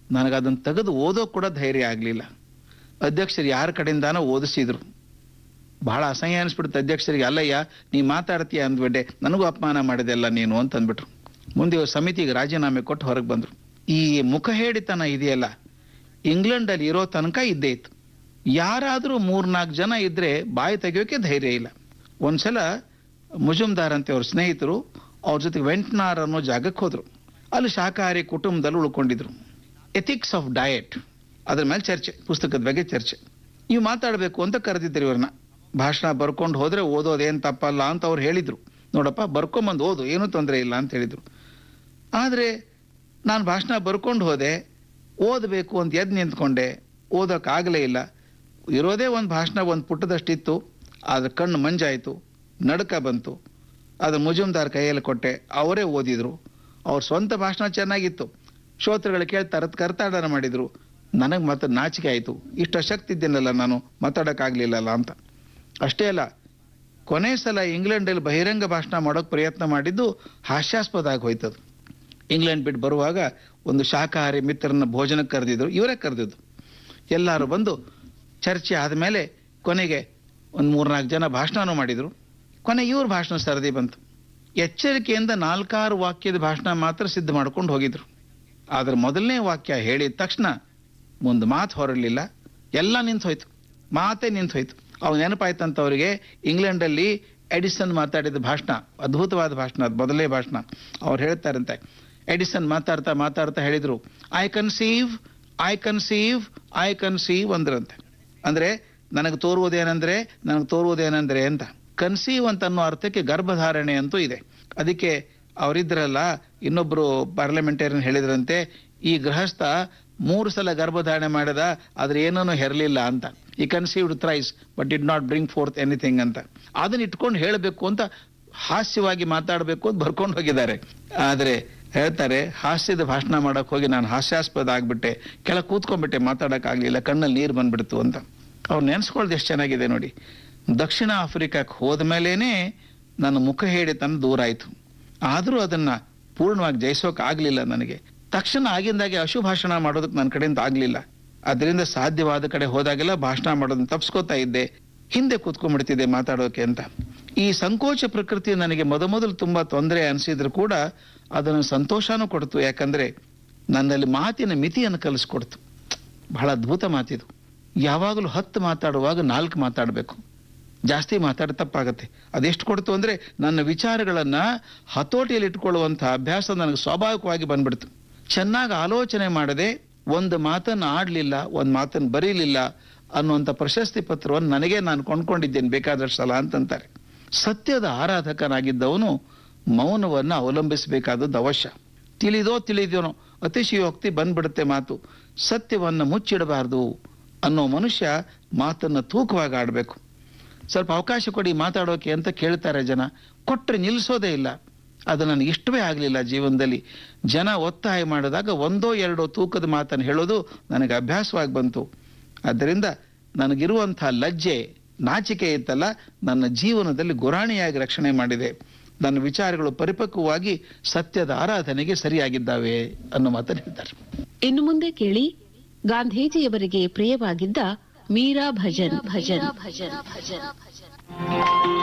ನನಗದನ್ನು ತೆಗೆದು ಓದೋ ಕೂಡ ಧೈರ್ಯ ಆಗಲಿಲ್ಲ ಅಧ್ಯಕ್ಷರು ಯಾರ ಕಡೆಯಿಂದಾನೋ ಓದಿಸಿದ್ರು ಬಹಳ ಅಸಹ್ಯ ಅನಿಸ್ಬಿಡುತ್ತೆ ಅಧ್ಯಕ್ಷರಿಗೆ ಅಲ್ಲಯ್ಯ ನೀ ಮಾತಾಡ್ತೀಯ ಅಂದ್ಬಿಟ್ಟೆ ನನಗೂ ಅಪಮಾನ ಮಾಡಿದೆಲ್ಲ ನೀನು ಅಂತ ಅಂದ್ಬಿಟ್ರು ಮುಂದೆ ಇವ್ರು ಸಮಿತಿಗೆ ರಾಜೀನಾಮೆ ಕೊಟ್ಟು ಹೊರಗೆ ಬಂದರು ಈ ಮುಖಹೇಡಿತನ ಇದೆಯಲ್ಲ ಇಂಗ್ಲೆಂಡಲ್ಲಿ ಇರೋ ತನಕ ಇದ್ದೇ ಇತ್ತು ಯಾರಾದರೂ ಮೂರ್ನಾಲ್ಕು ಜನ ಇದ್ರೆ ಬಾಯಿ ತೆಗಿಯೋಕೆ ಧೈರ್ಯ ಇಲ್ಲ ಒಂದ್ಸಲ ಮುಜುಮ್ದಾರ್ ಅಂತ ಅವ್ರ ಸ್ನೇಹಿತರು ಅವ್ರ ಜೊತೆಗೆ ವೆಂಟ್ನಾರ್ ಅನ್ನೋ ಜಾಗಕ್ಕೆ ಹೋದ್ರು ಅಲ್ಲಿ ಶಾಕಾಹಾರಿ ಕುಟುಂಬದಲ್ಲಿ ಉಳ್ಕೊಂಡಿದ್ರು ಎಥಿಕ್ಸ್ ಆಫ್ ಡಯಟ್ ಅದ್ರ ಮೇಲೆ ಚರ್ಚೆ ಪುಸ್ತಕದ ಬಗ್ಗೆ ಚರ್ಚೆ ನೀವು ಮಾತಾಡಬೇಕು ಅಂತ ಕರೆದಿದ್ರು ಇವ್ರನ್ನ ಭಾಷಣ ಬರ್ಕೊಂಡು ಹೋದ್ರೆ ಓದೋದೇನು ತಪ್ಪಲ್ಲ ಅಂತ ಅವ್ರು ಹೇಳಿದ್ರು ನೋಡಪ್ಪ ಬರ್ಕೊಂಬಂದು ಓದು ಏನೂ ತೊಂದರೆ ಇಲ್ಲ ಅಂತ ಹೇಳಿದ್ರು ಆದರೆ ನಾನು ಭಾಷಣ ಬರ್ಕೊಂಡು ಹೋದೆ ಓದಬೇಕು ಅಂತ ಎದ್ದು ನಿಂತ್ಕೊಂಡೆ ಓದೋಕ್ಕಾಗಲೇ ಇಲ್ಲ ಇರೋದೇ ಒಂದು ಭಾಷಣ ಒಂದು ಪುಟ್ಟದಷ್ಟಿತ್ತು ಅದ್ರ ಕಣ್ಣು ಮಂಜಾಯಿತು ನಡುಕ ಬಂತು ಅದು ಮುಜುಮ್ದಾರ್ ಕೈಯಲ್ಲಿ ಕೊಟ್ಟೆ ಅವರೇ ಓದಿದ್ರು ಅವ್ರ ಸ್ವಂತ ಭಾಷಣ ಚೆನ್ನಾಗಿತ್ತು ಶ್ರೋತೃಗಳು ಕೇಳಿ ತರತ್ ಕರ್ತಾಡನ ಮಾಡಿದ್ರು ನನಗೆ ಮತ್ತೆ ನಾಚಿಕೆ ಆಯಿತು ಇಷ್ಟು ಅಶಕ್ತಿ ಇದ್ದೀನಲ್ಲ ನಾನು ಮಾತಾಡೋಕ್ಕಾಗಲಿಲ್ಲಲ್ಲ ಅಂತ ಅಷ್ಟೇ ಅಲ್ಲ ಕೊನೆ ಸಲ ಇಂಗ್ಲೆಂಡಲ್ಲಿ ಬಹಿರಂಗ ಭಾಷಣ ಮಾಡೋಕೆ ಪ್ರಯತ್ನ ಮಾಡಿದ್ದು ಹಾಸ್ಯಾಸ್ಪದ ಆಗಿ ಹೋಯ್ತದು ಇಂಗ್ಲೆಂಡ್ ಬಿಟ್ಟು ಬರುವಾಗ ಒಂದು ಶಾಕಾಹಾರಿ ಮಿತ್ರರನ್ನ ಭೋಜನಕ್ಕೆ ಕರೆದಿದ್ರು ಇವರೇ ಕರೆದಿದ್ದು ಎಲ್ಲರೂ ಬಂದು ಚರ್ಚೆ ಆದಮೇಲೆ ಕೊನೆಗೆ ಒಂದು ಮೂರ್ನಾಲ್ಕು ಜನ ಭಾಷಣನೂ ಮಾಡಿದರು ಕೊನೆ ಇವ್ರ ಭಾಷಣ ಸರದಿ ಬಂತು ಎಚ್ಚರಿಕೆಯಿಂದ ನಾಲ್ಕಾರು ವಾಕ್ಯದ ಭಾಷಣ ಮಾತ್ರ ಸಿದ್ಧ ಮಾಡ್ಕೊಂಡು ಹೋಗಿದ್ರು ಆದ್ರೆ ಮೊದಲನೇ ವಾಕ್ಯ ಹೇಳಿದ ತಕ್ಷಣ ಮುಂದೆ ಮಾತು ಹೊರಲಿಲ್ಲ ಎಲ್ಲ ನಿಂತು ಹೋಯ್ತು ಮಾತೇ ನಿಂತು ಹೋಯ್ತು ಅವ್ ನೆನಪಾಯ್ತಂತ ಅವರಿಗೆ ಇಂಗ್ಲೆಂಡಲ್ಲಿ ಎಡಿಸನ್ ಮಾತಾಡಿದ ಭಾಷಣ ಅದ್ಭುತವಾದ ಭಾಷಣ ಅದು ಮೊದಲನೇ ಭಾಷಣ ಅವ್ರು ಹೇಳ್ತಾರಂತೆ ಎಡಿಸನ್ ಮಾತಾಡ್ತಾ ಮಾತಾಡ್ತಾ ಹೇಳಿದ್ರು I conceive I conceive I conceive ಅಂದ್ರಂತೆ ಅಂದ್ರೆ ನನಗೆ ತೋರುವುದೇನೆಂದ್ರೆ ನನಗೆ ತೋರುವುದೇನೆಂದ್ರೆ ಅಂತ ಕನ್ಸೀವ್ ಅಂತ ಅನ್ನೋ ಅರ್ಥಕ್ಕೆ ಗರ್ಭಧಾರಣೆ ಅಂತೂ ಇದೆ ಅದಕ್ಕೆ ಅವರಿದ್ರಲ್ಲ ಇನ್ನೊಬ್ರು ಪಾರ್ಲಿಮೆಂಟೇರಿಯನ್ ಹೇಳಿದ್ರಂತೆ ಈ ಗೃಹಸ್ಥ ಮೂರು ಸಲ ಗರ್ಭಧಾರಣೆ ಮಾಡಿದ ಆದ್ರೆ ಏನೂ ಹೆರಲಿಲ್ಲ ಅಂತ ಈ conceived thrice but did not bring forth anything ಅಂತ ಅದನ್ನ ಇಟ್ಕೊಂಡು ಹೇಳಬೇಕು ಅಂತ ಹಾಸ್ಯವಾಗಿ ಮಾತಾಡಬೇಕು ಅಂತ ಬರ್ಕೊಂಡು ಹೋಗಿದ್ದಾರೆ ಆದ್ರೆ ಹೇಳ್ತಾರೆ ಹಾಸ್ಯದ ಭಾಷಣ ಮಾಡಕ್ ಹೋಗಿ ನಾನು ಹಾಸ್ಯಾಸ್ಪದ ಆಗ್ಬಿಟ್ಟೆ ಕೆಳ ಕೂತ್ಕೊಂಡ್ಬಿಟ್ಟೆ ಮಾತಾಡಕ್ ಆಗ್ಲಿಲ್ಲ ಕಣ್ಣಲ್ಲಿ ನೀರು ಬಂದ್ಬಿಡ್ತು ಅಂತ ಅವ್ರು ನೆನ್ಸ್ಕೊಳ್ದು ಎಷ್ಟು ಚೆನ್ನಾಗಿದೆ ನೋಡಿ ದಕ್ಷಿಣ ಆಫ್ರಿಕಾಕ್ಕೆ ಹೋದ್ಮೇಲೇನೆ ನನ್ನ ಮುಖ ಹೇಳಿ ತನ್ನ ದೂರ ಆಯ್ತು ಆದರೂ ಅದನ್ನ ಪೂರ್ಣವಾಗಿ ಜಯಿಸೋಕೆ ಆಗ್ಲಿಲ್ಲ ನನಗೆ ತಕ್ಷಣ ಆಗಿಂದಾಗೆ ಅಶುಭಾಷಣ ಮಾಡೋದಕ್ಕೆ ನನ್ನ ಕಡೆಯಿಂದ ಆಗ್ಲಿಲ್ಲ ಅದರಿಂದ ಸಾಧ್ಯವಾದ ಕಡೆ ಹೋದಾಗೆಲ್ಲ ಭಾಷಣ ಮಾಡೋದನ್ನ ತಪ್ಸ್ಕೋತಾ ಇದ್ದೆ ಹಿಂದೆ ಕೂತ್ಕೊಂಡ್ಬಿಡ್ತಿದ್ದೆ ಮಾತಾಡೋಕೆ ಅಂತ ಈ ಸಂಕೋಚ ಪ್ರಕೃತಿ ನನಗೆ ಮೊದಮೊದಲು ತುಂಬಾ ತೊಂದರೆ ಅನಿಸಿದ್ರು ಕೂಡ ಅದನ್ನು ಸಂತೋಷನೂ ಕೊಡ್ತು ಯಾಕಂದ್ರೆ ನನ್ನಲ್ಲಿ ಮಾತಿನ ಮಿತಿಯನ್ನು ಕಲಿಸ್ಕೊಡ್ತು ಬಹಳ ಅದ್ಭುತ ಮಾತಿದು ಯಾವಾಗಲೂ ಹತ್ತು ಮಾತಾಡುವಾಗ ನಾಲ್ಕು ಮಾತಾಡಬೇಕು ಜಾಸ್ತಿ ಮಾತಾಡ ತಪ್ಪಾಗತ್ತೆ ಅದೆಷ್ಟು ಕೊಡ್ತು ಅಂದ್ರೆ ನನ್ನ ವಿಚಾರಗಳನ್ನ ಹತೋಟಿಯಲ್ಲಿ ಇಟ್ಕೊಳ್ಳುವಂತಹ ಅಭ್ಯಾಸ ನನಗೆ ಸ್ವಾಭಾವಿಕವಾಗಿ ಬಂದ್ಬಿಡ್ತು ಚೆನ್ನಾಗಿ ಆಲೋಚನೆ ಮಾಡದೆ ಒಂದು ಮಾತನ್ನು ಆಡ್ಲಿಲ್ಲ ಒಂದು ಮಾತನ್ನು ಬರೀಲಿಲ್ಲ ಅನ್ನುವಂಥ ಪ್ರಶಸ್ತಿ ಪತ್ರವನ್ನು ನನಗೆ ನಾನು ಕೊಂಡ್ಕೊಂಡಿದ್ದೇನೆ ಬೇಕಾದಷ್ಟು ಸಲ ಅಂತಂತಾರೆ ಸತ್ಯದ ಆರಾಧಕನಾಗಿದ್ದವನು ಮೌನವನ್ನು ಅವಲಂಬಿಸಬೇಕಾದದ್ದು ಅವಶ್ಯ ತಿಳಿದೋ ತಿಳಿದೋನೋ ಅತಿಶಯೋಕ್ತಿ ಬಂದ್ಬಿಡುತ್ತೆ ಮಾತು ಸತ್ಯವನ್ನು ಮುಚ್ಚಿಡಬಾರ್ದು ಅನ್ನೋ ಮನುಷ್ಯ ಮಾತನ್ನು ತೂಕವಾಗಿ ಆಡಬೇಕು ಸ್ವಲ್ಪ ಅವಕಾಶ ಕೊಡಿ ಮಾತಾಡೋಕೆ ಅಂತ ಕೇಳ್ತಾರೆ ಜನ ಕೊಟ್ಟರೆ ನಿಲ್ಲಿಸೋದೇ ಇಲ್ಲ ಅದು ನನಗೆ ಇಷ್ಟವೇ ಆಗಲಿಲ್ಲ ಜೀವನದಲ್ಲಿ ಜನ ಒತ್ತಾಯ ಮಾಡಿದಾಗ ಒಂದೋ ಎರಡೋ ತೂಕದ ಮಾತನ್ನು ಹೇಳೋದು ನನಗೆ ಅಭ್ಯಾಸವಾಗಿ ಬಂತು ಆದ್ದರಿಂದ ನನಗಿರುವಂಥ ಲಜ್ಜೆ ನಾಚಿಕೆ ಇತ್ತಲ್ಲ ನನ್ನ ಜೀವನದಲ್ಲಿ ಗುರಾಣಿಯಾಗಿ ರಕ್ಷಣೆ ಮಾಡಿದೆ ನನ್ನ ವಿಚಾರಗಳು ಪರಿಪಕ್ವವಾಗಿ ಸತ್ಯದ ಆರಾಧನೆಗೆ ಸರಿಯಾಗಿದ್ದಾವೆ ಅನ್ನೋ ಮಾತನ್ನು ಹೇಳ್ತಾರೆ ಇನ್ನು ಮುಂದೆ ಕೇಳಿ ಗಾಂಧೀಜಿಯವರಿಗೆ ಪ್ರಿಯವಾಗಿದ್ದ ಮೀರಾ ಭಜನ್ ಭಜನ್ ಭಜನ್ ಭಜನ್